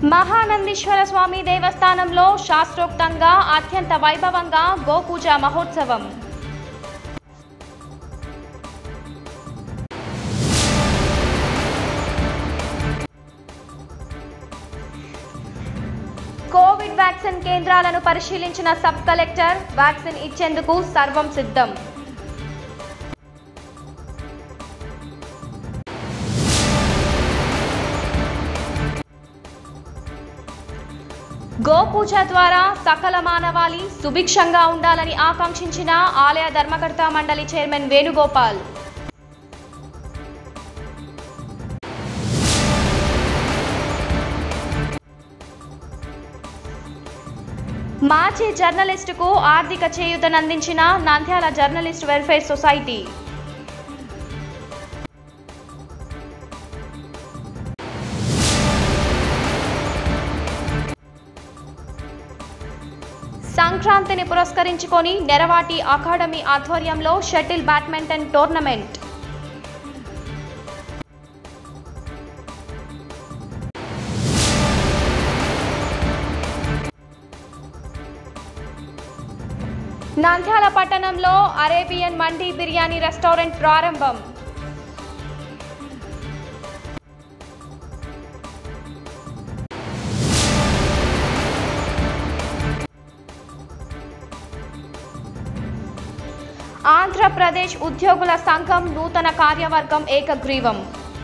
మహానందీశ్వర స్వామి దేవస్థానంలో శాస్త్రోక్తంగా అత్యంత వైభవంగా గోపూజ మహోత్సవం కోవిడ్ వ్యాక్సిన్ కేంద్రాలను పరిశీలించిన సబ్ కలెక్టర్ వ్యాక్సిన్ ఇచ్చేందుకు సర్వం సిద్ధం గోపూజ ద్వారా సకల మానవాళి సుభిక్షంగా ఉండాలని ఆకాంక్షించిన ఆలయ ధర్మకర్త మండలి చైర్మన్ వేణుగోపాల్ మాజీ జర్నలిస్టుకు ఆర్థిక చేయూతనందించిన నంద్యాల జర్నలిస్ట్ వెల్ఫేర్ సొసైటీ సంక్రాంతిని పురస్కరించుకొని నెరవాటి అకాడమీ ఆధ్వర్యంలో షటిల్ బ్యాడ్మింటన్ టోర్నమెంట్ నంద్యాల పట్టణంలో అరేబియన్ మండీ బిర్యానీ రెస్టారెంట్ ప్రారంభం ఆంధ్రప్రదేశ్ ఉద్యోగుల సంఘం నూతన కార్యవర్గం ఏకగ్రీవం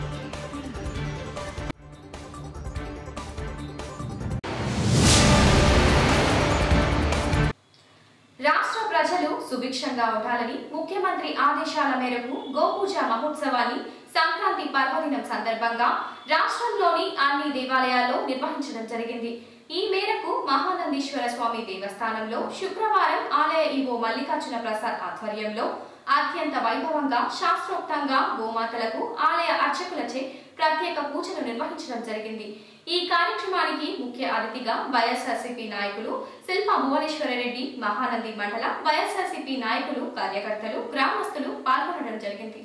రాష్ట్ర ప్రజలు సుభిక్షంగా ఉండాలని ముఖ్యమంత్రి ఆదేశాల మేరకు గోపూజ మహోత్సవాన్ని సంక్రాంతి పర్వదినం సందర్భంగా రాష్ట్రంలోని అన్ని దేవాలయాల్లో నిర్వహించడం జరిగింది ఈ మేరకు మహానందీశ్వర స్వామి దేవస్థానంలో శుక్రవారం ఆలయ ఈవో మల్లికార్జున ప్రసాద్ ఆధ్వర్యంలో అత్యంత వైభవంగా శాస్త్రోక్తంగా గోమాతలకు ఆలయ అర్చకులచే ప్రత్యేక పూజలు నిర్వహించడం జరిగింది ఈ కార్యక్రమానికి ముఖ్య అతిథిగా వైఎస్ఆర్సీపీ నాయకులు శిల్ప భువనేశ్వరరెడ్డి మహానంది మండల వైఎస్ఆర్సీపీ నాయకులు కార్యకర్తలు గ్రామస్తులు పాల్గొనడం జరిగింది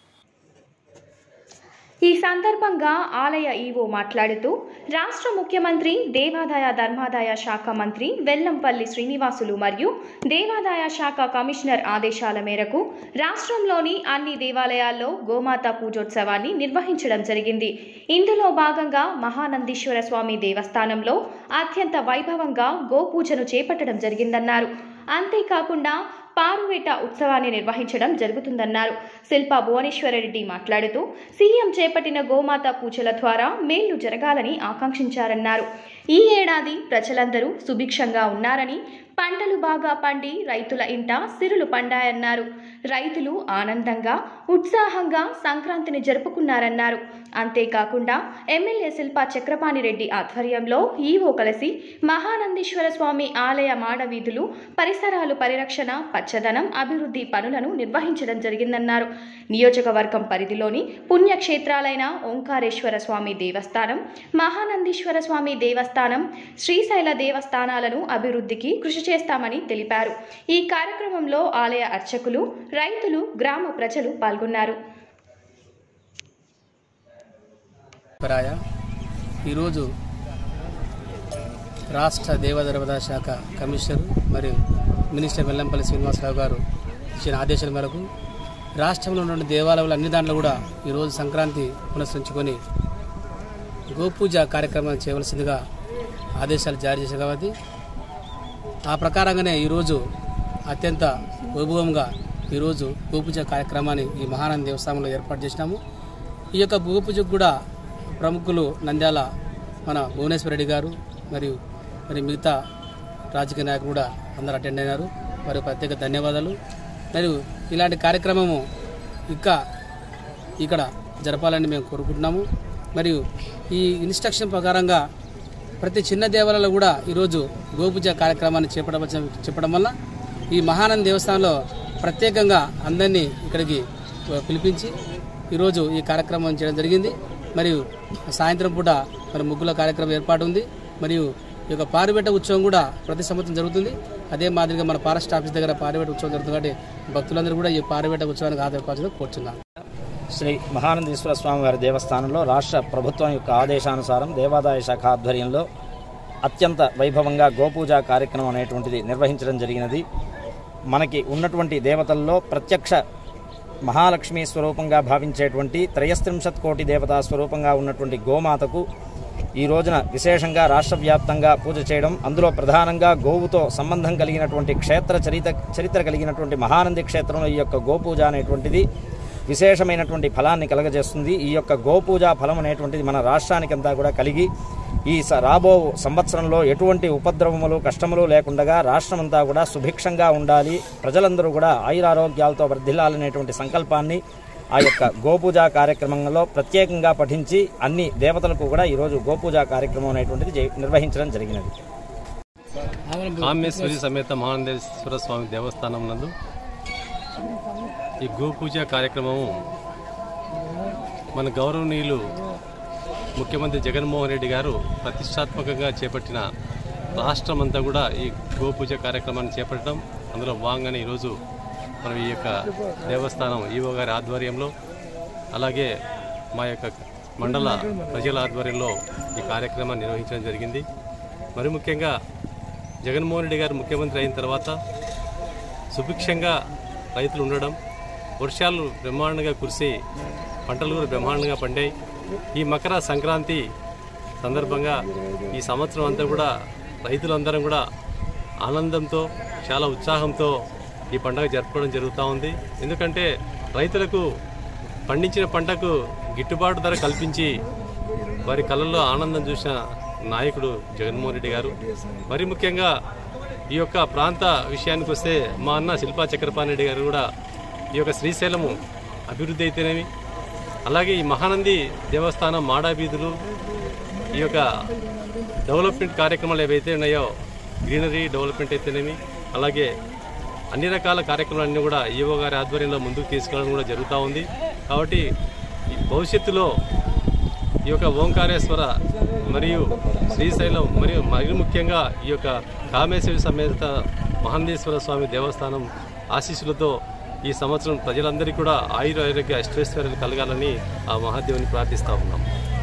ఈ సందర్భంగా ఆలయ ఈవో మాట్లాడుతూ రాష్ట్ర ముఖ్యమంత్రి దేవాదాయ ధర్మాదాయ శాఖ మంత్రి వెల్లంపల్లి శ్రీనివాసులు మరియు దేవాదాయ శాఖ కమిషనర్ ఆదేశాల మేరకు రాష్ట్రంలోని అన్ని దేవాలయాల్లో గోమాత పూజోత్సవాన్ని నిర్వహించడం జరిగింది ఇందులో భాగంగా మహానందీశ్వర స్వామి దేవస్థానంలో అత్యంత వైభవంగా గోపూజను చేపట్టడం జరిగిందన్నారు అంతేకాకుండా పారువేట ఉత్సవాన్ని నిర్వహించడం జరుగుతుందన్నారు శిల్ప భువనేశ్వరరెడ్డి మాట్లాడుతూ సీఎం చేపట్టిన గోమాత పూజల ద్వారా మేళ్లు జరగాలని ఆకాంక్షించారన్నారు ఈ ఏడాది ప్రజలందరూ సుభిక్షంగా ఉన్నారని పంటలు బాగా పండి రైతుల ఇంట సిరులు పండాయన్నారు రైతులు ఆనందంగా ఉత్సాహంగా సంక్రాంతిని జరుపుకున్నారన్నారు అంతేకాకుండా ఎమ్మెల్యే శిల్ప చక్రపాణి రెడ్డి ఆధ్వర్యంలో ఈవో కలిసి మహానందీశ్వర స్వామి ఆలయ మాడ వీధులు పరిసరాలు పరిరక్షణ పచ్చదనం అభివృద్ధి పనులను నిర్వహించడం జరిగిందన్నారు నియోజకవర్గం పరిధిలోని పుణ్యక్షేత్రాలైన ఓంకారేశ్వర స్వామి దేవస్థానం మహానందీశ్వర స్వామి దేవస్థానం శ్రీశైల దేవస్థానాలను అభివృద్ధికి కృషి చేస్తామని తెలిపారు ఈ కార్యక్రమంలో ఆలయ అర్చకులు రైతులు గ్రామ ప్రజలు పాల్గొన్నారు పరాయ ఈరోజు రాష్ట్ర దేవధర్మద శాఖ కమిషనర్ మరియు మినిస్టర్ వెల్లంపల్లి శ్రీనివాసరావు గారు ఇచ్చిన ఆదేశాల మేరకు రాష్ట్రంలో ఉన్న దేవాలయాలు అన్ని దాంట్లో కూడా ఈరోజు సంక్రాంతి పునస్కరించుకొని గోపూజ కార్యక్రమం చేయవలసిందిగా ఆదేశాలు జారీ చేశారు కాబట్టి ఆ ప్రకారంగానే ఈరోజు అత్యంత వైభవంగా ఈరోజు గోపూజ కార్యక్రమాన్ని ఈ మహానంద దేవస్థానంలో ఏర్పాటు చేసినాము ఈ యొక్క గోపూజకు కూడా ప్రముఖులు నంద్యాల మన భువనేశ్వర రెడ్డి గారు మరియు మరి మిగతా రాజకీయ నాయకులు కూడా అందరూ అటెండ్ అయినారు మరి ప్రత్యేక ధన్యవాదాలు మరియు ఇలాంటి కార్యక్రమము ఇంకా ఇక్కడ జరపాలని మేము కోరుకుంటున్నాము మరియు ఈ ఇన్స్ట్రక్షన్ ప్రకారంగా ప్రతి చిన్న దేవాలయంలో కూడా ఈరోజు గోపూజ కార్యక్రమాన్ని చేపట్టవలసిన చెప్పడం వల్ల ఈ మహానంద దేవస్థానంలో ప్రత్యేకంగా అందరినీ ఇక్కడికి పిలిపించి ఈరోజు ఈ కార్యక్రమం చేయడం జరిగింది మరియు సాయంత్రం పూట మరి ముగ్గుల కార్యక్రమం ఏర్పాటు ఉంది మరియు ఈ యొక్క పారిబెట్ట ఉత్సవం కూడా ప్రతి సంవత్సరం జరుగుతుంది అదే మాదిరిగా మన ఫారెస్ట్ ఆఫీస్ దగ్గర పారిబెట్ట ఉత్సవం జరుగుతుంది కాబట్టి భక్తులందరూ కూడా ఈ పారిబెట్ట ఉత్సవానికి హాజరుపరచడం కోరుచున్నాను శ్రీ మహానందీశ్వర స్వామి వారి దేవస్థానంలో రాష్ట్ర ప్రభుత్వం యొక్క ఆదేశానుసారం దేవాదాయ శాఖ ఆధ్వర్యంలో అత్యంత వైభవంగా గోపూజ కార్యక్రమం అనేటువంటిది నిర్వహించడం జరిగినది మనకి ఉన్నటువంటి దేవతల్లో ప్రత్యక్ష మహాలక్ష్మి స్వరూపంగా భావించేటువంటి త్రయస్త్రింశత్ కోటి దేవతా స్వరూపంగా ఉన్నటువంటి గోమాతకు ఈ రోజున విశేషంగా రాష్ట్ర వ్యాప్తంగా పూజ చేయడం అందులో ప్రధానంగా గోవుతో సంబంధం కలిగినటువంటి క్షేత్ర చరిత్ర చరిత్ర కలిగినటువంటి మహానంది క్షేత్రంలో ఈ యొక్క గోపూజ అనేటువంటిది విశేషమైనటువంటి ఫలాన్ని కలగజేస్తుంది ఈ యొక్క గోపూజ ఫలం అనేటువంటిది మన రాష్ట్రానికంతా కూడా కలిగి ఈ స- రాబో సంవత్సరంలో ఎటువంటి ఉపద్రవములు కష్టములు లేకుండా రాష్ట్రమంతా కూడా సుభిక్షంగా ఉండాలి ప్రజలందరూ కూడా ఆయురారోగ్యాలతో వర్ధిల్లాలనేటువంటి సంకల్పాన్ని ఆ యొక్క గోపూజ కార్యక్రమంలో ప్రత్యేకంగా పఠించి అన్ని దేవతలకు కూడా ఈరోజు గోపూజ కార్యక్రమం అనేటువంటిది జై- నిర్వహించడం జరిగినది కామేశ్వరి సమేత మహానందేశ్వర స్వామి దేవస్థానం నందు ఈ గోపూజ కార్యక్రమము మన గౌరవనీయులు ముఖ్యమంత్రి జగన్మోహన్ రెడ్డి గారు ప్రతిష్టాత్మకంగా చేపట్టిన రాష్ట్రమంతా కూడా ఈ గోపూజ కార్యక్రమాన్ని చేపట్టడం అందులో భాగంగానే ఈరోజు మనం ఈ యొక్క దేవస్థానం ఈవో గారి ఆధ్వర్యంలో అలాగే మా యొక్క మండల ప్రజల ఆధ్వర్యంలో ఈ కార్యక్రమాన్ని నిర్వహించడం జరిగింది మరి ముఖ్యంగా జగన్మోహన్ రెడ్డి గారు ముఖ్యమంత్రి అయిన తర్వాత సుభిక్షంగా రైతులు ఉండడం వర్షాలు బ్రహ్మాండంగా కురిసి పంటలు కూడా బ్రహ్మాండంగా పండాయి ఈ మకర సంక్రాంతి సందర్భంగా ఈ సంవత్సరం అంతా కూడా రైతులందరం కూడా ఆనందంతో చాలా ఉత్సాహంతో ఈ పండుగ జరుపుకోవడం జరుగుతూ ఉంది ఎందుకంటే రైతులకు పండించిన పంటకు గిట్టుబాటు ధర కల్పించి వారి కళ్ళల్లో ఆనందం చూసిన నాయకుడు జగన్మోహన్ రెడ్డి గారు మరి ముఖ్యంగా ఈ యొక్క ప్రాంత విషయానికి వస్తే మా అన్న శిల్పా చక్రపాణి రెడ్డి గారు కూడా ఈ యొక్క శ్రీశైలము అభివృద్ధి అయితేనేమి అలాగే ఈ మహానంది దేవస్థానం మాడాబీధులు ఈ యొక్క డెవలప్మెంట్ కార్యక్రమాలు ఏవైతే ఉన్నాయో గ్రీనరీ డెవలప్మెంట్ అయితేనేమి అలాగే అన్ని రకాల కార్యక్రమాలన్నీ కూడా ఈవో గారి ఆధ్వర్యంలో ముందుకు తీసుకెళ్ళడం కూడా జరుగుతూ ఉంది కాబట్టి ఈ భవిష్యత్తులో ఈ యొక్క ఓంకారేశ్వర మరియు శ్రీశైలం మరియు మరి ముఖ్యంగా ఈ యొక్క కామేశ్వరి సమేత మహందేశ్వర స్వామి దేవస్థానం ఆశీస్సులతో ఈ సంవత్సరం ప్రజలందరికీ కూడా ఆయుర ఆరోగ్య అష్టైశ్వర్యాలు కలగాలని ఆ మహాదేవుని ప్రార్థిస్తా ఉన్నాం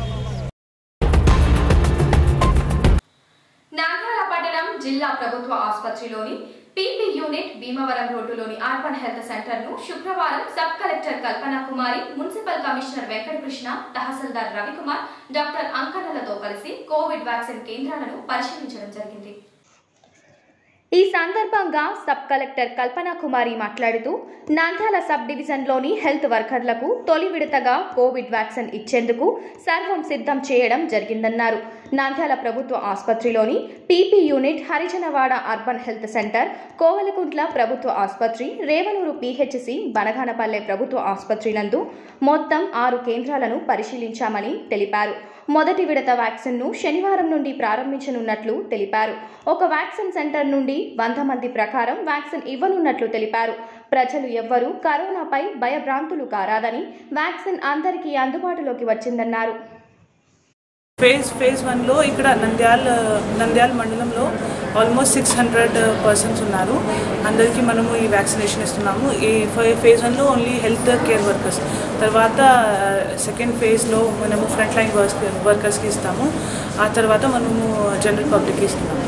నాగాల పట్టణం జిల్లా ప్రభుత్వ ఆసుపత్రిలోని పీపీ యూనిట్ భీమవరం రోడ్డులోని అర్బన్ హెల్త్ సెంటర్ ను శుక్రవారం sub collector Kalpana Kumari municipal commissioner Venkatakrishna tahsildar Ravikumar doctor అంకన్నలతో కలిసి కోవిడ్ వ్యాక్సిన్ కేంద్రాలను పరిశీలించడం జరిగింది ఈ సందర్భంగా సబ్ కలెక్టర్ కల్పన కుమారి మాట్లాడుతూ నంద్యాల సబ్ డివిజన్లోని హెల్త్ వర్కర్లకు తొలి విడతగా కోవిడ్ వ్యాక్సిన్ ఇచ్చేందుకు సర్వం సిద్ధం చేయడం జరిగిందన్నారు నంద్యాల ప్రభుత్వ ఆసుపత్రిలోని PP unit Harijanavada urban health centre Kovelakuntla ప్రభుత్వ ఆసుపత్రి రేవనూరు పీహెచ్సి బనగానపల్లె ప్రభుత్వ ఆసుపత్రి నందు మొత్తం ఆరు కేంద్రాలను పరిశీలించామని తెలిపారు మొదటి విడత వ్యాక్సిన్ను శనివారం నుండి ప్రారంభించనున్నట్లు తెలిపారు ఒక వ్యాక్సిన్ సెంటర్ నుండి వంద మంది ప్రకారం వ్యాక్సిన్ ఇవ్వనున్నట్లు తెలిపారు ప్రజలు ఎవ్వరూ కరోనాపై భయభ్రాంతులు కారాదని వ్యాక్సిన్ అందరికీ అందుబాటులోకి వచ్చిందన్నారు ఫేజ్ ఫేజ్ వన్లో ఇక్కడ నంద్యాల నంద్యాల మండలంలో ఆల్మోస్ట్ సిక్స్ హండ్రెడ్ పర్సన్స్ ఉన్నారు అందరికీ మనము ఈ వ్యాక్సినేషన్ ఇస్తున్నాము ఈ ఫే- ఫేజ్ వన్లో ఓన్లీ హెల్త్ కేర్ వర్కర్స్ తర్వాత సెకండ్ ఫేజ్లో మనము ఫ్రంట్ లైన్ వర్క్ వర్కర్స్కి ఇస్తాము ఆ తర్వాత మనము జనరల్ పబ్లిక్కి ఇస్తున్నాము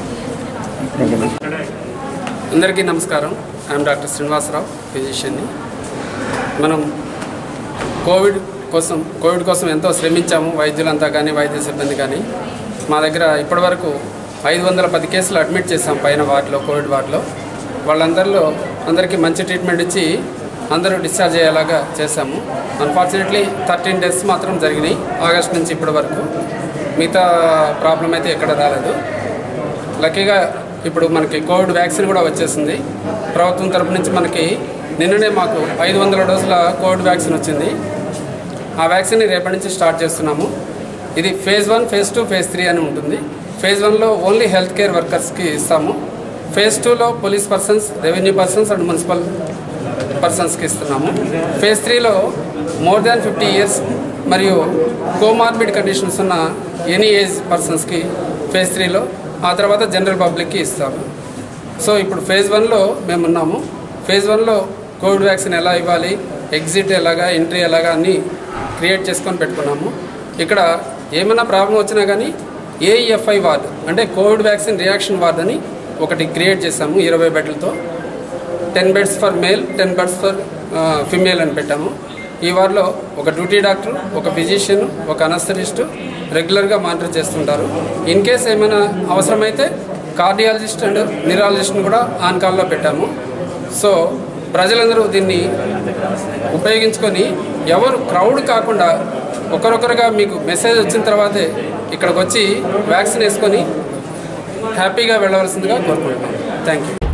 అందరికీ నమస్కారం ఐఎమ్ డాక్టర్ శ్రీనివాసరావు ఫిజిషియన్ని మనం కోవిడ్ కోసం కోవిడ్ కోసం ఎంతో శ్రమించాము వైద్యులంతా కానీ వైద్య సిబ్బంది కానీ మా దగ్గర ఇప్పటివరకు ఐదు వందల పది కేసులు అడ్మిట్ చేశాం పైన వార్డులో కోవిడ్ వార్డులో వాళ్ళందరిలో అందరికీ మంచి ట్రీట్మెంట్ ఇచ్చి అందరూ డిశ్చార్జ్ అయ్యేలాగా చేశాము అన్ఫార్చునేట్లీ థర్టీన్ డేస్ మాత్రం జరిగినాయి ఆగస్ట్ నుంచి ఇప్పటి వరకు మిగతా ప్రాబ్లం అయితే ఎక్కడ రాలేదు లక్కీగా ఇప్పుడు మనకి కోవిడ్ వ్యాక్సిన్ కూడా వచ్చేసింది ప్రభుత్వం తరపు నుంచి మనకి నిన్ననే మాకు ఐదు వందల డోసుల కోవిడ్ వ్యాక్సిన్ వచ్చింది ఆ వ్యాక్సిన్ని రేపటి నుంచి స్టార్ట్ చేస్తున్నాము ఇది phase one phase two phase three అని ఉంటుంది ఫేజ్ వన్లో ఓన్లీ హెల్త్ కేర్ వర్కర్స్కి ఇస్తాము ఫేజ్ టూలో police persons revenue persons and municipal పర్సన్స్కి ఇస్తున్నాము ఫేజ్ త్రీలో మోర్ దాన్ ఫిఫ్టీ ఇయర్స్ మరియు కోమార్బిడ్ కండిషన్స్ ఉన్న ఎనీ ఏజ్ పర్సన్స్కి ఫేజ్ త్రీలో ఆ తర్వాత జనరల్ పబ్లిక్కి ఇస్తాము సో ఇప్పుడు ఫేజ్ వన్లో మేము ఉన్నాము ఫేజ్ వన్లో కోవిడ్ వ్యాక్సిన్ ఎలా ఇవ్వాలి ఎగ్జిట్ ఎలాగా ఎంట్రీ ఎలాగా అన్నీ క్రియేట్ చేసుకొని పెట్టుకున్నాము ఇక్కడ ఏమైనా ప్రాబ్లం వచ్చినా కానీ ఏఈఎఫ్ఐ వార్డ్ అంటే కోవిడ్ వ్యాక్సిన్ రియాక్షన్ వార్డ్ అని ఒకటి క్రియేట్ చేసాము ఇరవై బెడ్లతో ten beds for male ten beds for female అని పెట్టాము ఈ వార్డులో ఒక డ్యూటీ డాక్టర్ ఒక ఫిజిషియన్ ఒక అనస్థరిస్ట్ రెగ్యులర్గా మానిటర్ చేస్తుంటారు ఇన్ కేస్ ఏమైనా అవసరమైతే కార్డియాలజిస్ట్ అండ్ న్యూరాలజిస్ట్ని కూడా ఆన్ కాల్లో పెట్టాము సో ప్రజలందరూ దీన్ని ఉపయోగించుకొని ఎవరు క్రౌడ్ కాకుండా ఒకరొకరుగా మీకు మెసేజ్ వచ్చిన తర్వాతే ఇక్కడికి వచ్చి వ్యాక్సిన్ వేసుకొని హ్యాపీగా వెళ్ళవలసిందిగా కోరుకుంటున్నాను థ్యాంక్ యూ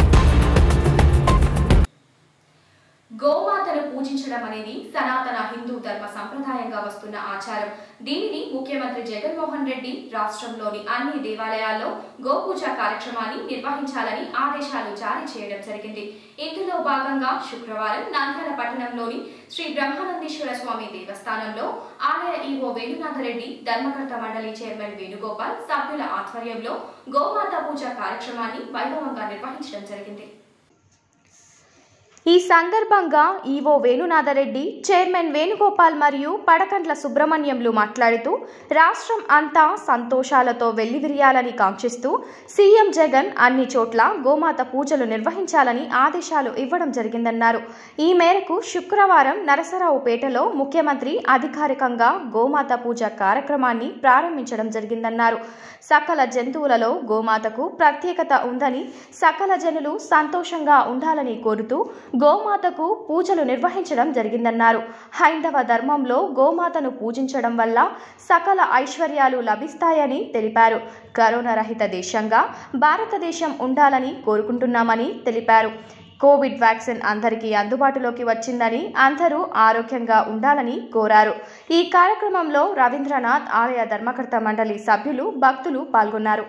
గోమాతను పూజించడం అనేది సనాతన హిందూ ధర్మ సంప్రదాయంగా వస్తున్న ఆచారం దీనిని ముఖ్యమంత్రి జగన్మోహన్ రెడ్డి రాష్ట్రంలోని అన్ని దేవాలయాల్లో గోపూజ కార్యక్రమాన్ని నిర్వహించాలని ఆదేశాలు జారీ చేయడం జరిగింది ఇందులో భాగంగా శుక్రవారం నంద్యాల పట్టణంలోని శ్రీ బ్రహ్మానందేశ్వర స్వామి దేవస్థానంలో ఆలయ ఈవో వేణునాథరెడ్డి ధర్మకర్త మండలి చైర్మన్ వేణుగోపాల్ సభ్యుల ఆధ్వర్యంలో గోమాత పూజ కార్యక్రమాన్ని వైభవంగా నిర్వహించడం జరిగింది ఈ సందర్భంగా ఈవో వేణునాథరెడ్డి చైర్మన్ వేణుగోపాల్ మరియు పడకండ్ల సుబ్రహ్మణ్యంలు మాట్లాడుతూ రాష్ట్రం అంతా సంతోషాలతో వెల్లివిరియాలని కాంక్షిస్తూ సీఎం జగన్ అన్ని చోట్ల గోమాత పూజలు నిర్వహించాలని ఆదేశాలు ఇవ్వడం జరిగిందన్నారు ఈ మేరకు శుక్రవారం నరసరావుపేటలో ముఖ్యమంత్రి అధికారికంగా గోమాత పూజ కార్యక్రమాన్ని ప్రారంభించడం జరిగిందన్నారు సకల జంతువులలో గోమాతకు ప్రత్యేకత ఉందని సకల జనులు సంతోషంగా ఉండాలని కోరుతూ గోమాతకు పూజలు నిర్వహించడం జరిగిందన్నారు హైందవ ధర్మంలో గోమాతను పూజించడం వల్ల సకల ఐశ్వర్యాలు లభిస్తాయని తెలిపారు కరోనా రహిత దేశంగా భారతదేశం ఉండాలని కోరుకుంటున్నామని తెలిపారు కోవిడ్ వ్యాక్సిన్ అందరికీ అందుబాటులోకి వచ్చిందని అందరూ ఆరోగ్యంగా ఉండాలని కోరారు ఈ కార్యక్రమంలో రవీంద్రనాథ్ ఆలయ ధర్మకర్త మండలి సభ్యులు భక్తులు పాల్గొన్నారు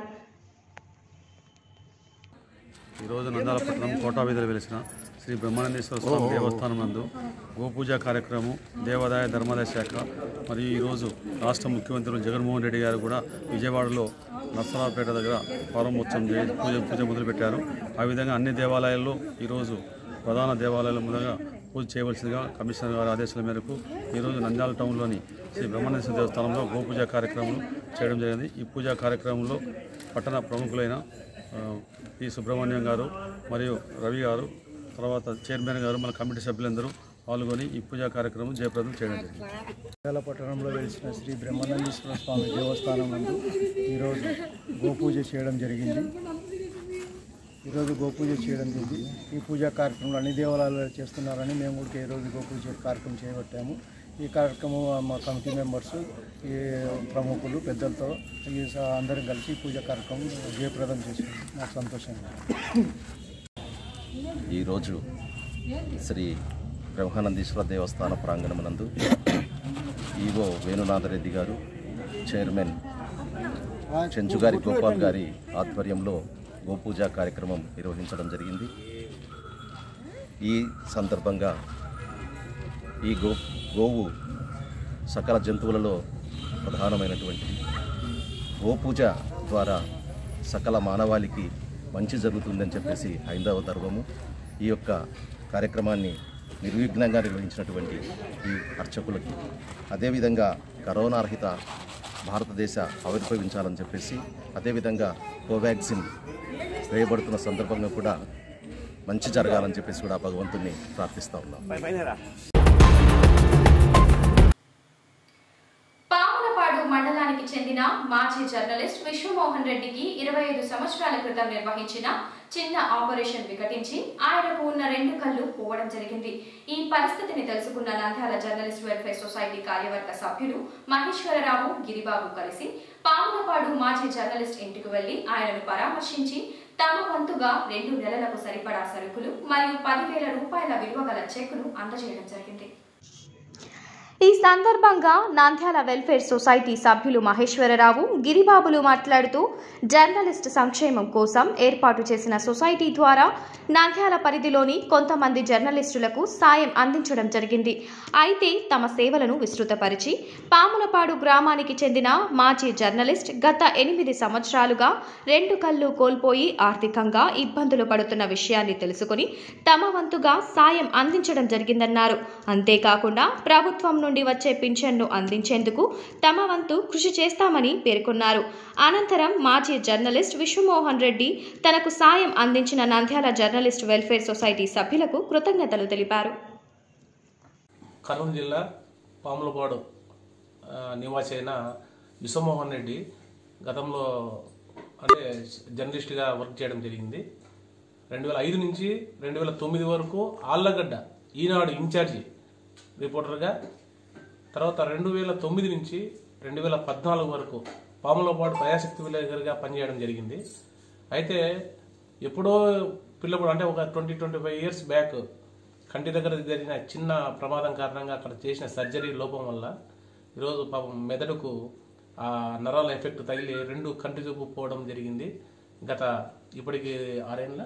ఈరోజు నందాల పట్టణం కోటా వీధిలో వెలిసిన శ్రీ బ్రహ్మానందేశ్వర స్వామి దేవస్థానం నందు గోపూజ కార్యక్రమం దేవాదాయ ధర్మాదాయ శాఖ మరియు ఈరోజు రాష్ట్ర ముఖ్యమంత్రులు జగన్మోహన్ రెడ్డి గారు కూడా విజయవాడలో నర్సరావుపేట దగ్గర ప్రారంభోత్సవం చేసి పూజ పూజ మొదలుపెట్టారు ఆ విధంగా అన్ని దేవాలయాల్లో ఈరోజు ప్రధాన దేవాలయాల ముందుగా పూజ చేయవలసిందిగా కమిషనర్ గారి ఆదేశాల మేరకు ఈరోజు నంద్యాల టౌన్లోని శ్రీ బ్రహ్మణేశ్వర దేవస్థానంలో గోపూజ కార్యక్రమం చేయడం జరిగింది ఈ పూజా కార్యక్రమంలో పట్టణ ప్రముఖులైన ఆ, పి సుబ్రహ్మణ్యం గారు మరియు రవి గారు తర్వాత చైర్మన్ గారు మన కమిటీ సభ్యులందరూ పాల్గొని ఈ పూజా కార్యక్రమం జయప్రదం చేయడం జరిగింది నంద్యాల పట్టణంలో వెలిసిన శ్రీ బ్రహ్మానందేశ్వర స్వామి దేవస్థానం నందు ఈరోజు గోపూజ చేయడం జరిగింది ఈరోజు గోపూజ చేయడం జరిగింది ఈ పూజా కార్యక్రమంలో అన్ని దేవాలయాలు చేస్తున్నారని మేము కూడా ఈరోజు గోపూజ కార్యక్రమం చేపట్టాము ఈ కార్యక్రమం మా కమిటీ మెంబర్స్ ఈ ప్రముఖులు పెద్దలతో ఈ స- అందరం కలిసి ఈ పూజా కార్యక్రమం జయప్రదం చేసాము నాకు సంతోషంగా ఉంది. ఈరోజు శ్రీ బ్రహ్మానందీశ్వర దేవస్థాన ప్రాంగణమునందు ఈవో వేణునాథరెడ్డి గారు చైర్మన్ చెంచుగారి గోపాల్ గారి ఆధ్వర్యంలో గోపూజ కార్యక్రమం నిర్వహించడం జరిగింది ఈ సందర్భంగా ఈ గో గోవు సకల జంతువులలో ప్రధానమైనటువంటిది గోపూజ ద్వారా సకల మానవాళికి మంచి జరుగుతుందని చెప్పేసి హైందవ ధర్మము ఈ యొక్క కార్యక్రమాన్ని నిర్విఘ్నంగా నిర్వహించినటువంటి ఈ అర్చకులకి అదేవిధంగా కరోనా రహిత భారతదేశ ఆవిర్భవించాలని చెప్పేసి అదేవిధంగా కోవాక్సిన్ వేయబడుతున్న సందర్భంగా కూడా మంచి జరగాలని చెప్పేసి కూడా భగవంతుని ప్రార్థిస్తా ఉన్నాం పాములపాడు మండలానికి చెందిన మాజీ జర్నలిస్ట్ విశ్వమోహన్ రెడ్డికి ఇరవై ఐదు సంవత్సరాల క్రితం నిర్వహించిన చిన్న ఆపరేషన్ వికటించి ఆయనకు ఉన్న రెండు కళ్ళు పోవడం జరిగింది ఈ పరిస్థితిని తెలుసుకున్న నంద్యాల జర్నలిస్ట్ వెల్ఫేర్ సొసైటీ కార్యవర్గ సభ్యులు మహేశ్వరరావు గిరిబాబు కలిసి పాములపాడు మాజీ జర్నలిస్ట్ ఇంటికి వెళ్లి ఆయనను పరామర్శించి తమ వంతుగా రెండు నెలలకు సరిపడా సరుకులు మరియు పదివేల రూపాయల విలువ గల చెక్కును అందజేయడం జరిగింది ఈ సందర్భంగా నంద్యాల వెల్ఫేర్ సొసైటీ సభ్యులు మహేశ్వరరావు గిరిబాబులు మాట్లాడుతూ జర్నలిస్ట్ సంక్షేమం కోసం ఏర్పాటు చేసిన సొసైటీ ద్వారా నంద్యాల పరిధిలోని కొంతమంది జర్నలిస్టులకు సాయం అందించడం జరిగింది అయితే తమ సేవలను విస్తృతపరిచి పాములపాడు గ్రామానికి చెందిన మాజీ జర్నలిస్ట్ గత ఎనిమిది సంవత్సరాలుగా రెండు కళ్ళు కోల్పోయి ఆర్థికంగా ఇబ్బందులు పడుతున్న విషయాన్ని తెలుసుకుని తమ వంతుగా సాయం అందించడం జరిగిందన్నారు అంతేకాకుండా ప్రభుత్వం నుండి వచ్చే పింఛన్ను అందించేందుకు తమ వంతు కృషి చేస్తామని పేర్కొన్నారు అనంతరం మాజీ జర్నలిస్ట్ విశ్వమోహన్ రెడ్డి తనకు సాయం అందించిన నంద్యాల జర్నలిస్ట్ వెల్ఫేర్ సొసైటీ సభ్యులకు కృతజ్ఞతలు తెలిపారు కర్నూలు జిల్లా పాములపాడు ఆ, నివాసి అయిన విశ్వమోహన్ రెడ్డి గతంలో అంటే జర్నలిస్ట్గా వర్క్ చేయడం జరిగింది రెండు వేల ఐదు నుంచి రెండు వేల తొమ్మిది వరకు ఆళ్ళగడ్డ ఈనాడు ఇన్ఛార్జి రిపోర్టర్గా తర్వాత రెండు వేల తొమ్మిది నుంచి రెండు వేల పద్నాలుగు వరకు పాములపాడు ప్రజాశక్తి విలేకరుగా పనిచేయడం జరిగింది అయితే ఎప్పుడో పిల్లప్పుడు అంటే ఒక twenty twenty five years back కంటి దగ్గర జరిగిన చిన్న ప్రమాదం కారణంగా అక్కడ చేసిన సర్జరీ లోపం వల్ల ఈరోజు పాపం మెదడుకు ఆ నరాల ఎఫెక్ట్ తగిలి రెండు కంటి చూపు పోవడం జరిగింది గత ఇప్పటికి ఆరేళ్ళ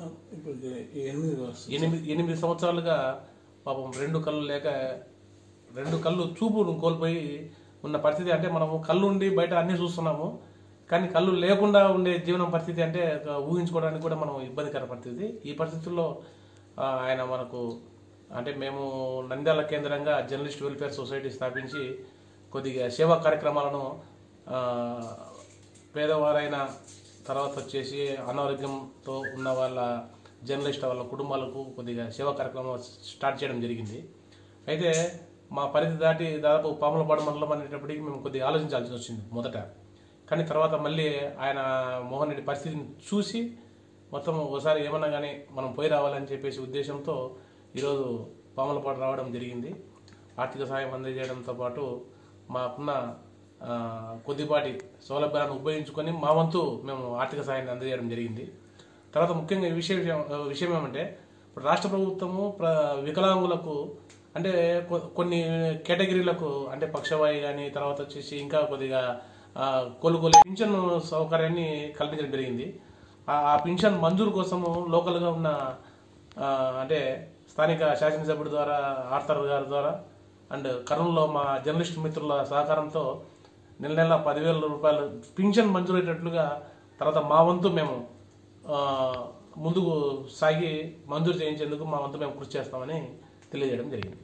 ఎనిమిది ఎనిమిది సంవత్సరాలుగా పాపం రెండు కళ్ళు లేక రెండు కళ్ళు చూపును కోల్పోయి ఉన్న పరిస్థితి అంటే మనము కళ్ళు ఉండి బయట అన్ని చూస్తున్నాము కానీ కళ్ళు లేకుండా ఉండే జీవనం పరిస్థితి అంటే ఒక ఊహించుకోవడానికి కూడా మనం ఇబ్బందికర పరిస్థితి ఈ పరిస్థితుల్లో ఆ, ఆయన మనకు అంటే మేము నంద్యాల కేంద్రంగా జర్నలిస్ట్ వెల్ఫేర్ సొసైటీ స్థాపించి కొద్దిగా సేవా కార్యక్రమాలను ఆ, పేదవారైన తర్వాత వచ్చేసి అనారోగ్యంతో ఉన్న వాళ్ళ జర్నలిస్ట్ వాళ్ళ కుటుంబాలకు కొద్దిగా సేవా కార్యక్రమం స్టార్ట్ చేయడం జరిగింది అయితే మా పరిధి దాటి దాదాపు పాములపాడు మండలం అనేటప్పటికి మేము కొద్దిగా ఆలోచించాల్సి వచ్చింది మొదట కానీ తర్వాత మళ్ళీ ఆయన మోహన్ రెడ్డి పరిస్థితిని చూసి మొత్తం ఒకసారి ఏమన్నా కానీ మనం పోయి రావాలని చెప్పేసి ఉద్దేశంతో ఈరోజు పాములపాడు రావడం జరిగింది ఆర్థిక సహాయం అందజేయడంతో పాటు మాకున్న ఆ, కొద్దిపాటి సౌలభ్యాలను ఉపయోగించుకొని మా వంతు మేము ఆర్థిక సహాయాన్ని అందజేయడం జరిగింది తర్వాత ముఖ్యంగా ఈ విషయం విషయం ఏమంటే ఇప్పుడు రాష్ట్ర ప్రభుత్వము ప్ర వికలాంగులకు అంటే కొ- కొన్ని కేటగిరీలకు అంటే పక్షవాయి కానీ తర్వాత వచ్చేసి ఇంకా కొద్దిగా ఆ, కొలుగొలు పింఛన్ సౌకర్యాన్ని కల్పించడం జరిగింది ఆ- ఆ పింఛన్ మంజూరు కోసము లోకల్గా ఉన్న ఆ, అంటే స్థానిక శాసనసభ్యుడి ద్వారా ఆర్థర్ గారి ద్వారా అండ్ కర్నూలులో మా జర్నలిస్ట్ మిత్రుల సహకారంతో నెల నెల పదివేల రూపాయలు పింఛన్ మంజూరయ్యేటట్లుగా తర్వాత మా వంతు మేము ఆ, ముందుకు సాగి మంజూరు చేయించేందుకు మా వంతు మేము కృషి చేస్తామని తెలియజేయడం జరిగింది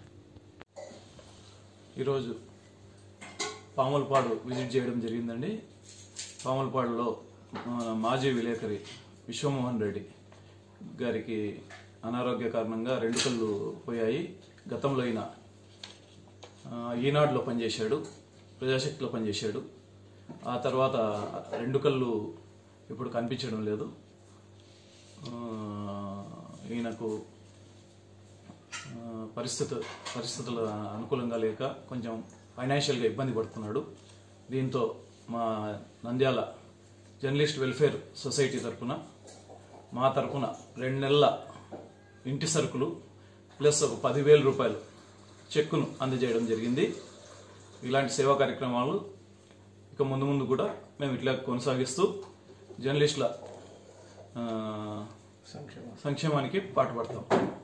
ఈరోజు పాములపాడు విజిట్ చేయడం జరిగిందండి పాములపాడులో ఆ, మాజీ విలేకరి విశ్వమోహన్ రెడ్డి గారికి అనారోగ్య కారణంగా రెండు కళ్ళు పోయాయి గతంలో ఈయన ఆ, ఈనాడులో పనిచేశాడు ప్రజాశక్తిలో పనిచేశాడు ఆ తర్వాత రెండు కళ్ళు ఇప్పుడు కనిపించడం లేదు ఆ, ఈయనకు ఆ, పరిస్థితి పరిస్థితులు అనుకూలంగా లేక కొంచెం ఫైనాన్షియల్గా ఇబ్బంది పడుతున్నాడు దీంతో మా నంద్యాల జర్నలిస్ట్ వెల్ఫేర్ సొసైటీ తరపున మా తరపున రెండు నెలల ఇంటి సరుకులు ప్లస్ ఒక పదివేల రూపాయలు చెక్కును అందజేయడం జరిగింది ఇలాంటి సేవా కార్యక్రమాలు ఇక ముందు ముందు కూడా మేము ఇట్లా కొనసాగిస్తూ జర్నలిస్టుల ఆ, సంక్షేమానికి పాటుపడతాం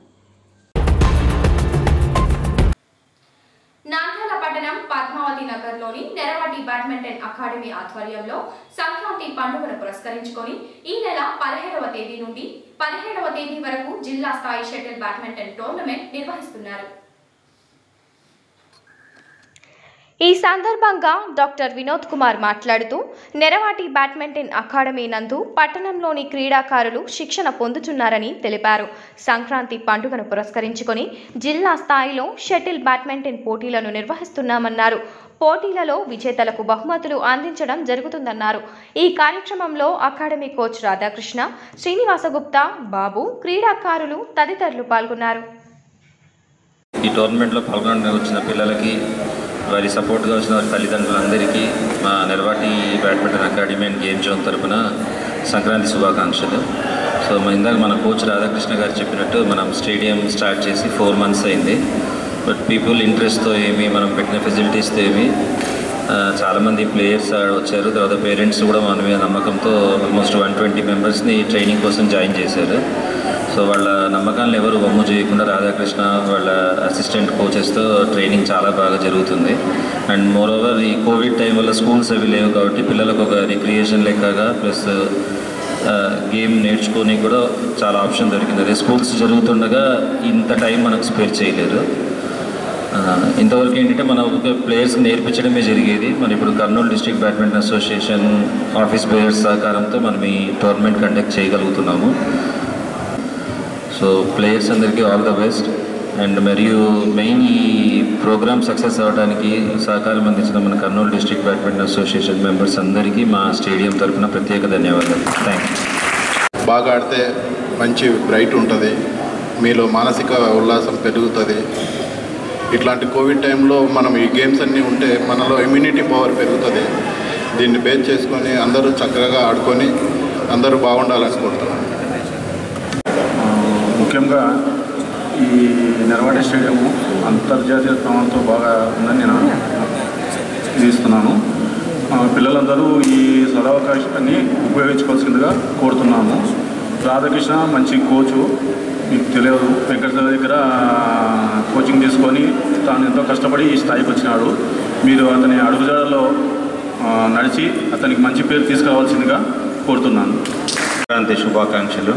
నాంద్యాల పట్టణం పద్మావతి నగర్లోని నెరవటి బ్యాడ్మింటన్ అకాడమీ ఆధ్వర్యంలో సంక్రాంతి పండుగను పురస్కరించుకొని ఈ నెల పదిహేడవ తేదీ నుండి పదిహేడవ తేదీ వరకు జిల్లా స్థాయి షటిల్ బ్యాడ్మింటన్ టోర్నమెంట్ నిర్వహిస్తున్నారు ఈ సందర్భంగా డాక్టర్ వినోద్ కుమార్ మాట్లాడుతూ నెరవాటి బ్యాడ్మింటన్ అకాడమీ నందు పట్టణంలోని క్రీడాకారులు శిక్షణ పొందుతున్నారని తెలిపారు సంక్రాంతి పండుగను పురస్కరించుకొని జిల్లా స్థాయిలో షటిల్ బ్యాడ్మింటన్ పోటీలను నిర్వహిస్తున్నామన్నారు పోటీలలో విజేతలకు బహుమతులు అందించడం జరుగుతుందన్నారు ఈ కార్యక్రమంలో అకాడమీ కోచ్ రాధాకృష్ణ శ్రీనివాసగుప్తా బాబు క్రీడాకారులు తదితరులు పాల్గొన్నారు ఈ టోర్నమెంట్లో పాల్గొనడానికి వచ్చిన పిల్లలకి వారి సపోర్ట్గా వచ్చిన వారి తల్లిదండ్రులందరికీ మా Nelavati badminton academy and game zone తరపున సంక్రాంతి శుభాకాంక్షలు సో మా ఇందాక మన కోచ్ రాధాకృష్ణ గారు చెప్పినట్టు మనం స్టేడియం స్టార్ట్ చేసి ఫోర్ మంత్స్ అయింది బట్ పీపుల్ ఇంట్రెస్ట్తో ఏమి మనం పెట్టిన ఫెసిలిటీస్తో ఏమి ఆ, చాలామంది ప్లేయర్స్ వచ్చారు తర్వాత పేరెంట్స్ కూడా మన మీద నమ్మకంతో ఆల్మోస్ట్ వన్ ట్వంటీ మెంబర్స్ని ట్రైనింగ్ కోసం జాయిన్ చేశారు సో వాళ్ళ నమ్మకాలను ఎవరు వమ్ము చేయకుండా రాధాకృష్ణ వాళ్ళ అసిస్టెంట్ కోచెస్తో ట్రైనింగ్ చాలా బాగా జరుగుతుంది అండ్ మోర్ ఓవర్ ఈ కోవిడ్ టైం వల్ల స్కూల్స్ అవి లేవు కాబట్టి పిల్లలకు ఒక రిక్రియేషన్ లెక్కగా ప్లస్ గేమ్ నేర్చుకొని కూడా చాలా ఆప్షన్ దొరికింది అదే స్కూల్స్ జరుగుతుండగా ఇంత టైం మనకు స్పేర్ చేయలేరు ఆ, ఇంతవరకు ఏంటంటే మన ఒక ప్లేయర్స్ నేర్పించడమే జరిగేది మన ఇప్పుడు Kurnool district badminton association office players సహకారంతో మనం ఈ టోర్నమెంట్ కండక్ట్ చేయగలుగుతున్నాము సో ప్లేయర్స్ అందరికీ ఆల్ ద బెస్ట్ అండ్ మరియు మెయిన్ ఈ ప్రోగ్రామ్ సక్సెస్ అవ్వడానికి సహకారం అందించిన మన Kurnool district badminton association members అందరికీ మా స్టేడియం తరఫున ప్రత్యేక ధన్యవాదాలు థ్యాంక్ యూ బాగా ఆడితే మంచి బ్రైట్ ఉంటుంది మీలో మానసిక ఉల్లాసం పెరుగుతుంది ఇట్లాంటి కోవిడ్ టైంలో మనం ఈ గేమ్స్ అన్నీ ఉంటే మనలో ఇమ్యూనిటీ పవర్ పెరుగుతుంది దీన్ని బేస్ చేసుకొని అందరూ చక్కగా ఆడుకొని అందరూ బాగుండాలని కోరుతున్నాను ముఖ్యంగా ఈ నెరవాడ స్టేడియం అంతర్జాతీయ ప్రమాణంతో బాగా ఉందని నేను ఇస్తున్నాను పిల్లలందరూ ఈ సదవకాశాన్ని ఉపయోగించుకోవాల్సిందిగా కోరుతున్నాము రాధాకృష్ణ మంచి కోచు మీకు తెలియదు వెంకటేశ్వర దగ్గర కోచింగ్ తీసుకొని తాను ఎంతో కష్టపడి ఈ స్థాయికి వచ్చినాడు మీరు అతని అడుగుజాడలో ఆ, నడిచి అతనికి మంచి పేరు తీసుకురావాల్సిందిగా కోరుతున్నాను సంక్రాంతి శుభాకాంక్షలు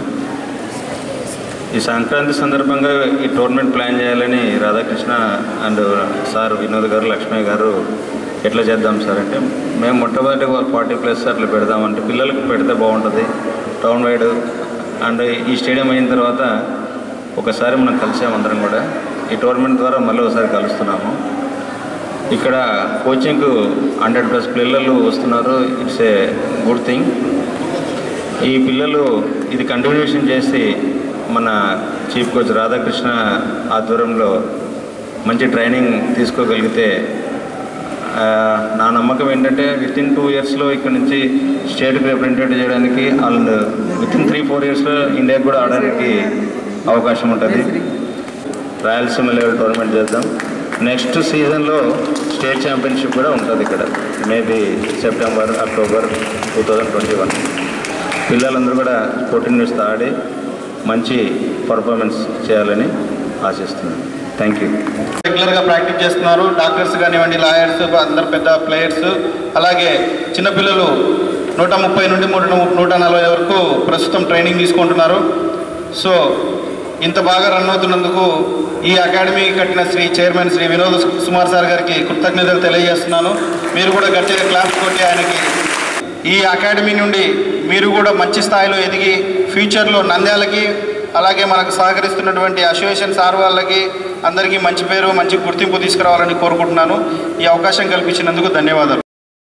ఈ సంక్రాంతి సందర్భంగా ఈ టోర్నమెంట్ ప్లాన్ చేయాలని రాధాకృష్ణ అండ్ సార్ వినోద్ గారు లక్ష్మయ్య గారు ఎట్లా చేద్దాం సార్ అంటే మేము మొట్టమొదటి ఫార్టీ ప్లస్ అట్లా పెడదామంటే పిల్లలకి పెడితే బాగుంటుంది టౌన్ వైడ్ అండ్ ఈ స్టేడియం అయిన తర్వాత ఒకసారి మనం కలిసాము అందరం కూడా ఈ టోర్నమెంట్ ద్వారా మళ్ళీ ఒకసారి కలుస్తున్నాము ఇక్కడ కోచింగ్ హండ్రెడ్ ప్లస్ పిల్లలు వస్తున్నారు ఇట్స్ ఏ గుడ్ థింగ్ ఈ పిల్లలు ఇది కంటిన్యూషన్ చేసి మన చీఫ్ కోచ్ రాధాకృష్ణ ఆధ్వర్యంలో మంచి ట్రైనింగ్ తీసుకోగలిగితే ఆ, నా నమ్మకం ఏంటంటే విత్ ఇన్ టూ ఇయర్స్లో ఇక్కడ నుంచి స్టేట్కి రిప్రజెంటేట్ చేయడానికి and with in three four ఇయర్స్లో ఇండియాకి కూడా ఆడడానికి అవకాశం ఉంటుంది రాయలసీమ లెవెల్ టోర్నమెంట్ చేద్దాం నెక్స్ట్ సీజన్లో స్టేట్ ఛాంపియన్షిప్ కూడా ఉంటుంది ఇక్కడ maybe September October two thousand twenty one పిల్లలందరూ కూడా స్పోర్టింగ్ న్యూస్ ఆడి మంచి పర్ఫార్మెన్స్ చేయాలని ఆశిస్తున్నాను థ్యాంక్ యూ రెగ్యులర్గా ప్రాక్టీస్ చేస్తున్నారు డాక్టర్స్ కానివ్వండి లాయర్స్ అందరు పెద్ద ప్లేయర్స్ అలాగే చిన్నపిల్లలు నూట ముప్పై నుండి నూట నూట నలభై వరకు ప్రస్తుతం ట్రైనింగ్ తీసుకుంటున్నారు సో ఇంత బాగా రన్ అవుతున్నందుకు ఈ అకాడమీ కట్టిన శ్రీ చైర్మన్ శ్రీ వినోద్ సుమార్ సార్ గారికి కృతజ్ఞతలు తెలియజేస్తున్నాను మీరు కూడా గట్టిగా క్లాస్ కొట్టి ఆయనకి ఈ అకాడమీ నుండి మీరు కూడా మంచి స్థాయిలో ఎదిగి ఫ్యూచర్లో నంద్యాలకి అలాగే మనకు సహకరిస్తున్నటువంటి అసోసియేషన్ సార్ వాళ్ళకి అందరికీ మంచి పేరు మంచి గుర్తింపు తీసుకురావాలని కోరుకుంటున్నాను ఈ అవకాశం కల్పించినందుకు ధన్యవాదాలు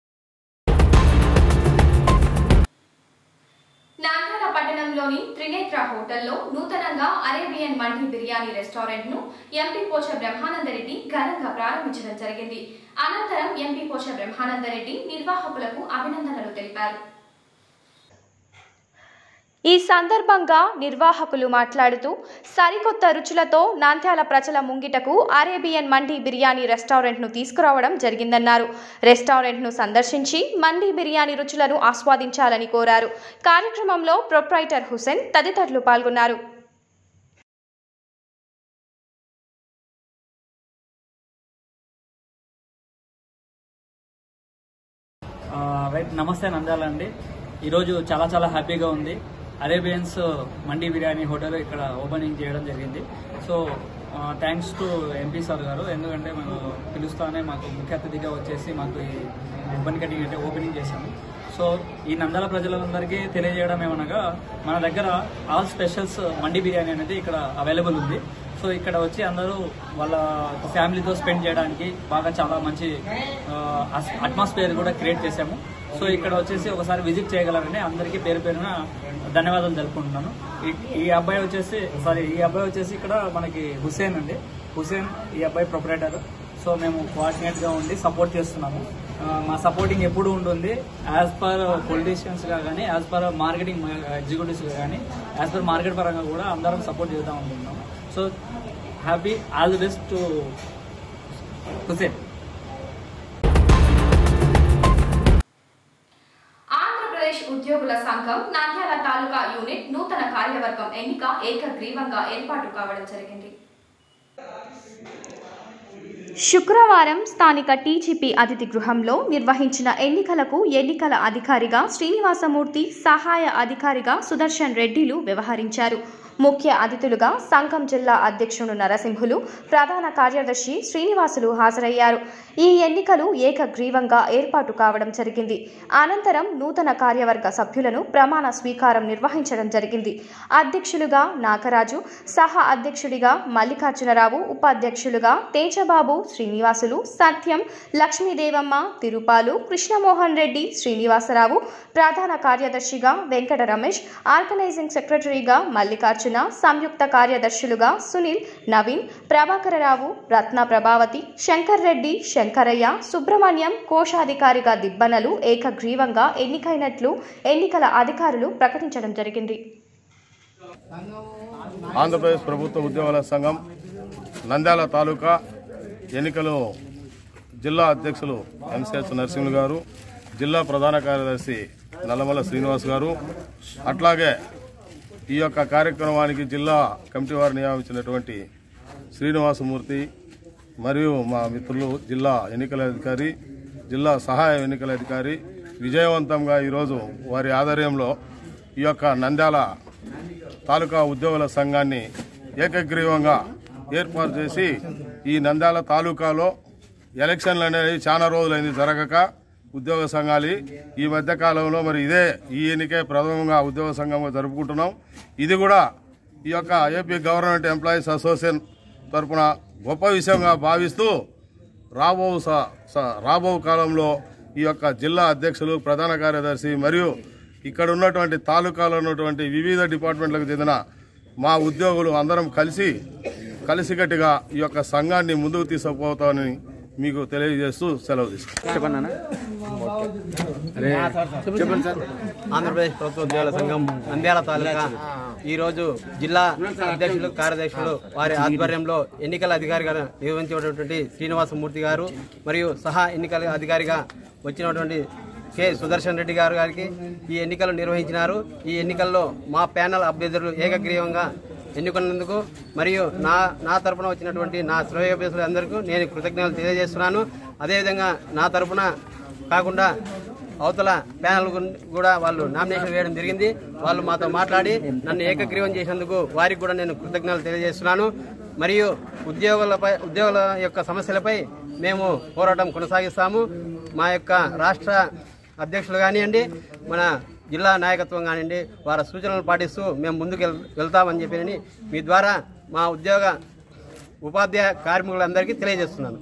నాంద్రాల పట్టణంలోని త్రినేత్ర హోటల్లో నూతనంగా అరేబియన్ మండి బిర్యానీ రెస్టారెంట్ ను ఎంపీ పోష బ్రహ్మానందరెడ్డి ఘనంగా ప్రారంభించడం జరిగింది అనంతరం ఎంపీ పోష బ్రహ్మానందరెడ్డి నిర్వాహకులకు అభినందనలు తెలిపారు ఈ సందర్భంగా నిర్వాహకులు మాట్లాడుతూ సరికొత్త రుచులతో నాంద్యాల ప్రజల ముంగిటకు అరేబియన్ మండీ బిర్యానీ రెస్టారెంట్ను తీసుకురావడం జరిగిందన్నారు రెస్టారెంట్ను సందర్శించి మండీ బిర్యానీ రుచులను ఆస్వాదించాలని కోరారు కార్యక్రమంలో ప్రొప్రైటర్ హుసేన్ తదితరులు పాల్గొన్నారు ఆ, రైట్ నమస్తే నంద్యాల అండి ఈరోజు చాలా చాలా హ్యాపీగా ఉంది అరేబియన్స్ మండీ బిర్యానీ హోటల్ ఇక్కడ ఓపెనింగ్ చేయడం జరిగింది so thanks to MP sir గారు ఎందుకంటే మేము పిలుస్తానే మాకు ముఖ్య అతిథిగా వచ్చేసి మాకు ఈ రిబ్బన్ కటింగ్ అంటే ఓపెనింగ్ చేశాము సో ఈ నందాల ప్రజలందరికీ తెలియజేయడం ఏమనగా మన దగ్గర ఆల్ స్పెషల్స్ మండీ బిర్యానీ అనేది ఇక్కడ అవైలబుల్ ఉంది సో ఇక్కడ వచ్చి అందరూ వాళ్ళ ఫ్యామిలీతో స్పెండ్ చేయడానికి బాగా చాలా మంచి అట్మాస్ఫియర్ కూడా క్రియేట్ చేశాము సో ఇక్కడ వచ్చేసి ఒకసారి విజిట్ చేయగలరని అందరికీ పేరు పేరున ధన్యవాదాలు తెలుపుకుంటున్నాను ఈ- ఈ అబ్బాయి వచ్చేసి సారీ ఈ అబ్బాయి వచ్చేసి ఇక్కడ మనకి హుసేన్ అండి హుసేన్ ఈ అబ్బాయి ప్రొపరేటర్ సో మేము కోఆర్డినేట్ గా ఉండి సపోర్ట్ చేస్తున్నాము ఆ, మా సపోర్టింగ్ ఎప్పుడు ఉంటుంది యాజ్ పర్ పొలిటీషియన్స్ గా కానీ యాజ్ పర్ మార్కెటింగ్ ఎగ్జిక్యూటివ్స్ గా కానీ యాజ్ పర్ మార్కెట్ పరంగా కూడా అందరం సపోర్ట్ చేద్దాం అనుకుంటున్నాము so happy all the best to Husain Andhra Pradesh ఉద్యోగుల సంఘం నంద్యాల తాలూకా యూనిట్ నూతన కార్యవర్గం ఎన్నిక ఏకగ్రీవంగా ఏర్పాటు కావడం జరిగింది శుక్రవారం స్థానిక టీజీపీ అతిథి గృహంలో నిర్వహించిన ఎన్నికలకు ఎన్నికల అధికారిగా శ్రీనివాసమూర్తి సహాయ అధికారిగా సుదర్శన్ రెడ్డిలు వ్యవహరించారు ముఖ్య అతిథులుగా సంఘం జిల్లా అధ్యక్షుడు నరసింహులు ప్రధాన కార్యదర్శి శ్రీనివాసులు హాజరయ్యారు ఈ ఎన్నికలు ఏకగ్రీవంగా ఏర్పాటు కావడం జరిగింది అనంతరం నూతన కార్యవర్గ సభ్యులను ప్రమాణ స్వీకారం నిర్వహించడం జరిగింది అధ్యక్షులుగా నాగరాజు సహా అధ్యక్షుడిగా మల్లికార్జునరావు ఉపాధ్యక్షులుగా తేజబాబు శ్రీనివాసులు సత్యం లక్ష్మీదేవమ్మ తిరుపాలు కృష్ణమోహన్ రెడ్డి శ్రీనివాసరావు ప్రధాన కార్యదర్శిగా వెంకట రమేష్ ఆర్గనైజింగ్ సెక్రటరీగా మల్లికార్జున సంయుక్త కార్యదర్శులుగా సునీల్ నవీన్ ప్రభాకరరావు రత్న ప్రభావతి శంకర్ రెడ్డి శంకరయ్య సుబ్రహ్మణ్యం కోశాధికారిగా దిబ్బనలు ఏకగ్రీవంగా ఎన్నికైనట్లు ఎన్నికల అధికారులు ప్రకటించడం జరిగింది ఆంధ్రప్రదేశ్ ప్రభుత్వ ఉద్యోగుల సంఘం నంద్యాల తాలూకా ఎన్నికలు జిల్లా అధ్యక్షులు ఎంసీఎస్ నరసింహులు గారు జిల్లా ప్రధాన కార్యదర్శి నల్లమల్ల శ్రీనివాస్ గారు అట్లాగే ఈ యొక్క కార్యక్రమానికి జిల్లా కమిటీ వారు నియమించినటువంటి శ్రీనివాసమూర్తి మరియు మా మిత్రులు జిల్లా ఎన్నికల అధికారి జిల్లా సహాయ ఎన్నికల అధికారి విజయవంతంగా ఈరోజు వారి ఆధ్వర్యంలో ఈ యొక్క నంద్యాల తాలూకా ఉద్యోగుల సంఘాన్ని ఏకగ్రీవంగా ఏర్పాటు చేసి ఈ నంద్యాల తాలూకాలో ఎలక్షన్లు అనేవి చాలా రోజులైంది జరగక ఉద్యోగ సంఘాలు ఈ మధ్య కాలంలో మరి ఇదే ఈ ఎన్నికే ప్రథమంగా ఉద్యోగ సంఘంగా జరుపుకుంటున్నాం ఇది కూడా ఈ యొక్క ఏపీ గవర్నమెంట్ ఎంప్లాయీస్ అసోసియేషన్ తరపున గొప్ప విషయంగా భావిస్తూ రాబో స- స- రాబో కాలంలో ఈ యొక్క జిల్లా అధ్యక్షులు ప్రధాన కార్యదర్శి మరియు ఇక్కడ ఉన్నటువంటి తాలూకాలో ఉన్నటువంటి వివిధ డిపార్ట్మెంట్లకు చెందిన మా ఉద్యోగులు అందరం కలిసి కలిసికట్టుగా ఈ యొక్క సంఘాన్ని ముందుకు తీసుకుపోతామని మీకు తెలియజేస్తూ సెలవు తీసుకుంటాం చెప్పండి సార్ ఆంధ్రప్రదేశ్ ప్రభుత్వ ఉద్యోగుల సంఘం నంద్యాల తాలూకా ఈరోజు జిల్లా అధ్యక్షులు కార్యదర్శులు వారి ఆధ్వర్యంలో ఎన్నికల అధికారిగా నిర్వహించినటువంటి శ్రీనివాసమూర్తి గారు మరియు సహా ఎన్నికల అధికారిగా వచ్చినటువంటి కె సుదర్శన్ రెడ్డి గారు గారికి ఈ ఎన్నికలు నిర్వహించినారు ఈ ఎన్నికల్లో మా ప్యానల్ అభ్యర్థులు ఏకగ్రీవంగా ఎన్నుకున్నందుకు మరియు నా నా తరపున వచ్చినటువంటి నా శ్రేయోభ్యర్థులందరికీ నేను కృతజ్ఞతలు తెలియజేస్తున్నాను అదేవిధంగా నా తరపున కాకుండా అవతల ప్యానల్ గున్- కూడా వాళ్ళు నామినేషన్ వేయడం జరిగింది వాళ్ళు మాతో మాట్లాడి నన్ను ఏకగ్రీవం చేసినందుకు వారికి కూడా నేను కృతజ్ఞతలు తెలియజేస్తున్నాను మరియు ఉద్యోగులపై ఉద్యోగుల యొక్క సమస్యలపై మేము పోరాటం కొనసాగిస్తాము మా యొక్క రాష్ట్ర అధ్యక్షులు కానివ్వండి మన జిల్లా నాయకత్వం కానివ్వండి వారి సూచనలు పాటిస్తూ మేము ముందుకు వెళ్- వెళ్తామని చెప్పి మీ ద్వారా మా ఉద్యోగ ఉపాధ్యాయ కార్మికులందరికీ తెలియజేస్తున్నాను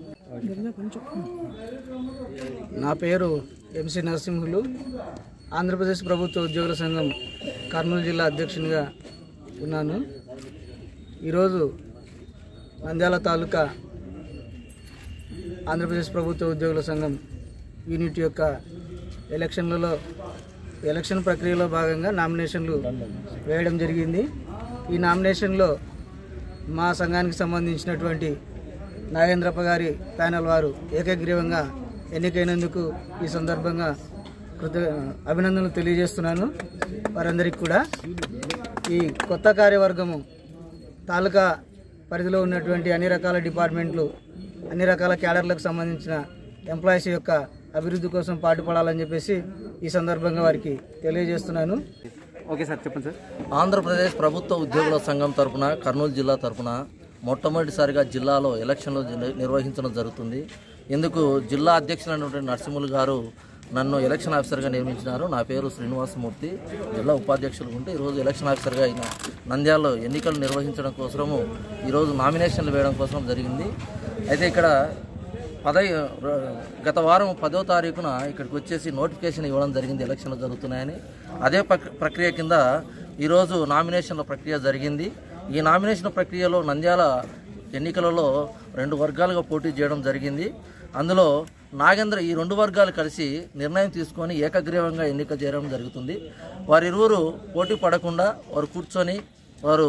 నా పేరు ఎంసి నరసింహులు ఆంధ్రప్రదేశ్ ప్రభుత్వ ఉద్యోగుల సంఘం కర్నూలు జిల్లా అధ్యక్షునిగా ఉన్నాను ఈరోజు నంద్యాల తాలూకా ఆంధ్రప్రదేశ్ ప్రభుత్వ ఉద్యోగుల సంఘం యూనిట్ యొక్క ఎలక్షన్లలో ఎలక్షన్ ప్రక్రియలో భాగంగా నామినేషన్లు వేయడం జరిగింది ఈ నామినేషన్లో మా సంఘానికి సంబంధించినటువంటి నాగేంద్రప్ప గారి ప్యానెల్ వారు ఏకగ్రీవంగా ఎన్నికైనందుకు ఈ సందర్భంగా కృత అభినందనలు తెలియజేస్తున్నాను వారందరికీ కూడా ఈ కొత్త కార్యవర్గము తాలూకా పరిధిలో ఉన్నటువంటి అన్ని రకాల డిపార్ట్మెంట్లు అన్ని రకాల క్యాడర్లకు సంబంధించిన ఎంప్లాయీస్ యొక్క అభివృద్ధి కోసం పాటుపడాలని చెప్పేసి ఈ సందర్భంగా వారికి తెలియజేస్తున్నాను ఓకే సార్ చెప్పండి సార్ ఆంధ్రప్రదేశ్ ప్రభుత్వ ఉద్యోగుల సంఘం తరపున కర్నూలు జిల్లా తరపున మొట్టమొదటిసారిగా జిల్లాలో ఎలక్షన్లు జ- నిర్వహించడం జరుగుతుంది ఇందుకు జిల్లా అధ్యక్షులైనటువంటి నరసింహులు గారు నన్ను ఎలక్షన్ ఆఫీసర్గా నియమించినారు నా పేరు శ్రీనివాసమూర్తి జిల్లా ఉపాధ్యక్షులు ఉంటే ఈరోజు ఎలక్షన్ ఆఫీసర్గా అయిన నంద్యాలలో ఎన్నికలు నిర్వహించడం కోసము ఈరోజు నామినేషన్లు వేయడం కోసం జరిగింది అయితే ఇక్కడ పదై గత వారం పదో తారీఖున ఇక్కడికి వచ్చేసి నోటిఫికేషన్ ఇవ్వడం జరిగింది ఎలక్షన్లు జరుగుతున్నాయని అదే ప్రక్- ప్రక్రియ కింద ఈరోజు నామినేషన్ల ప్రక్రియ జరిగింది ఈ నామినేషన్ ప్రక్రియలో నంద్యాల ఎన్నికలలో రెండు వర్గాలుగా పోటీ చేయడం జరిగింది అందులో నాగేంద్ర ఈ రెండు వర్గాలు కలిసి నిర్ణయం తీసుకొని ఏకగ్రీవంగా ఎన్నిక చేయడం జరుగుతుంది వారిరువురు పోటీ పడకుండా వారు కూర్చొని వారు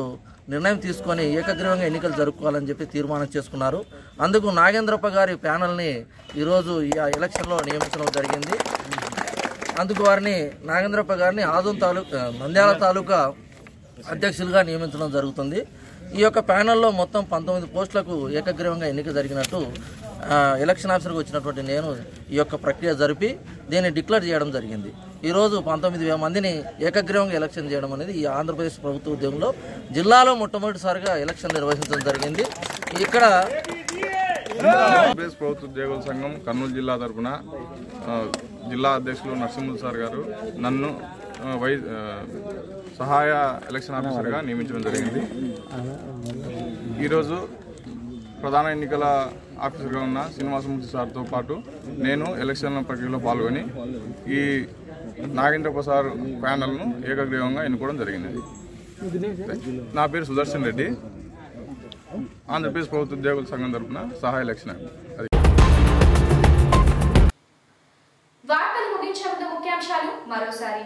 నిర్ణయం తీసుకొని ఏకగ్రీవంగా ఎన్నికలు జరుపుకోవాలని చెప్పి తీర్మానం చేసుకున్నారు అందుకు నాగేంద్రప్ప గారి ప్యానల్ని ఈరోజు ఈ ఎలక్షన్లో నియమించడం జరిగింది అందుకు వారిని నాగేంద్రప్ప గారిని ఆదం తాలూకా నంద్యాల తాలూకా అధ్యక్షులుగా నియమించడం జరుగుతుంది ఈ యొక్క ప్యానెల్లో మొత్తం పంతొమ్మిది పోస్టులకు ఏకగ్రీవంగా ఎన్నిక జరిగినట్టు ఆ, ఎలక్షన్ ఆఫీసర్కి వచ్చినటువంటి నేను ఈ యొక్క ప్రక్రియ జరిపి దీన్ని డిక్లేర్ చేయడం జరిగింది ఈరోజు పంతొమ్మిది వేల మందిని ఏకగ్రీవంగా ఎలక్షన్ చేయడం అనేది ఈ ఆంధ్రప్రదేశ్ ప్రభుత్వ ఉద్యోగంలో జిల్లాలో మొట్టమొదటిసారిగా ఎలక్షన్ నిర్వహించడం జరిగింది ఇక్కడ ఆంధ్రప్రదేశ్ ప్రభుత్వ ఉద్యోగుల సంఘం కర్నూలు జిల్లా తరపున ఆ, జిల్లా అధ్యక్షులు నరసింహులు సార్ గారు నన్ను ఆ, వై ఆ, సహాయ ఎలక్షన్ ఆఫీసర్గా నియమించడం జరిగింది ఈరోజు ప్రధాన ఎన్నికల ఆఫీసర్గా ఉన్న శ్రీనివాసమూర్తి సార్తో పాటు నేను ఎలక్షన్ ప్రక్రియలో పాల్గొని ఈ నాగేంద్ర ప్రసాద్ ప్యానల్ను ఏకగ్రీవంగా ఎన్నుకోవడం జరిగింది నా పేరు సుదర్శన్ రెడ్డి ఆంధ్రప్రదేశ్ ప్రభుత్వ ఉద్యోగుల సంఘం తరపున సహాయ ఎలక్షన్ అది వార్తలు ముగించే ముందు ముఖ్యాంశాలు మరోసారి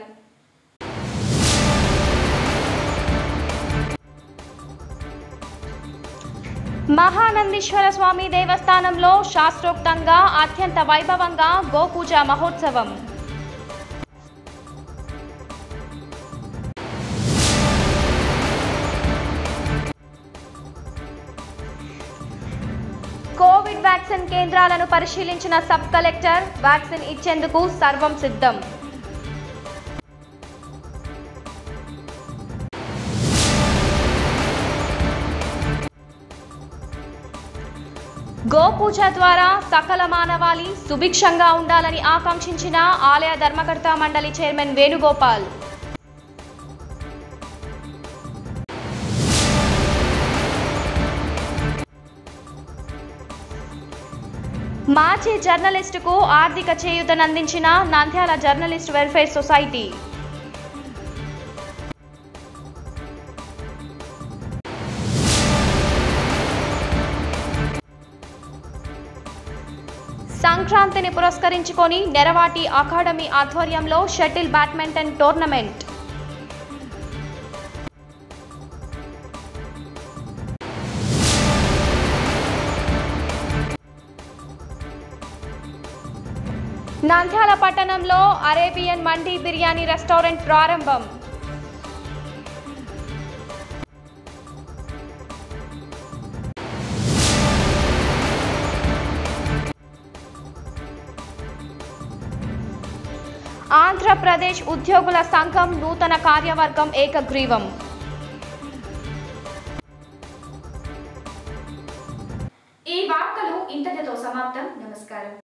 మహానందీశ్వర స్వామి దేవస్థానంలో శాస్త్రోక్తంగా అత్యంత వైభవంగా గోపూజ మహోత్సవం కోవిడ్ వ్యాక్సిన్ కేంద్రాలను పరిశీలించిన సబ్ కలెక్టర్ వ్యాక్సిన్ ఇచ్చేందుకు సర్వం సిద్ధం గోపూజ ద్వారా సకల మానవాళి సుభిక్షంగా ఉండాలని ఆకాంక్షించిన ఆలయ ధర్మకర్త మండలి చైర్మన్ వేణుగోపాల్ మాజీ జర్నలిస్టుకు ఆర్థిక చేయూతనందించిన నంద్యాల జర్నలిస్ట్ వెల్ఫేర్ సొసైటీ సంక్రాంతిని పురస్కరించుకొని నెరవాటి అకాడమీ ఆధ్వర్యంలో షటిల్ బ్యాడ్మింటన్ టోర్నమెంట్ నంద్యాల పట్టణంలో అరేబియన్ మండీ బిర్యానీ రెస్టారెంట్ ప్రారంభం ఆంధ్రప్రదేశ్ ఉద్యోగుల సంఘం నూతన కార్యవర్గం ఏకగ్రీవం ఈ వార్తలు ఇంతటితో సమాప్తం నమస్కారం